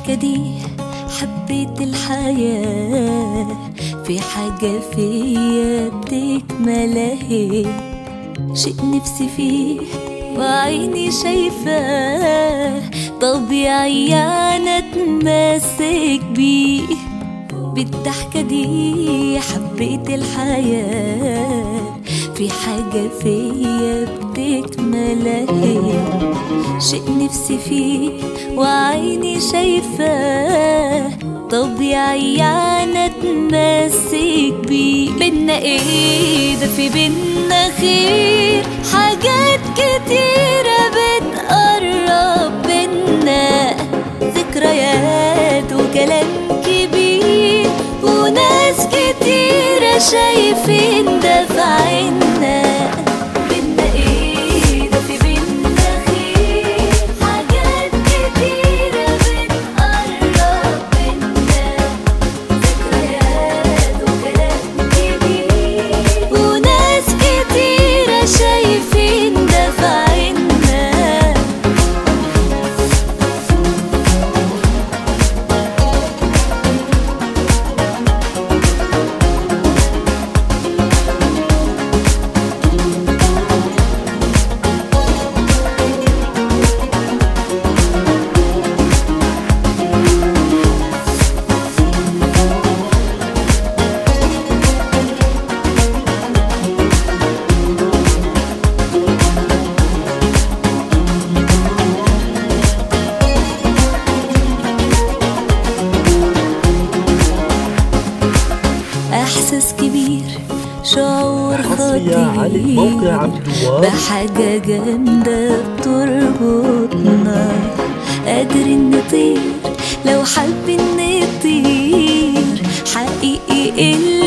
بالضحكة دي حبيت الحياة في حاجة فيا بتكمل اهي شيء نفسي فيه وعيني شايفاه طبيعي انا اتمسك بيه بالضحكة دي حبيت الحياة في حاجة فيا بتكمل اهي شيء نفسي فيه وعيني شايفاه طبيعي انا اتمسك بيه بينا ايه ده في بينا خير حاجات كتيرة بتقرب بينا ذكريات وكلام كبير وناس كتيرة شايفين ده في عنا بينا ايه ده في بينا خير حاجات كتيرة بتقرب بينا ذكريات وكلام كبير وناس كتيرة شايفين ده في عنا احساس كبير شعور حصري على موقع خطير عبد الوهاب بحاجة جامدة بتربطنا قادرين نطير لو حابين نطير حقيقي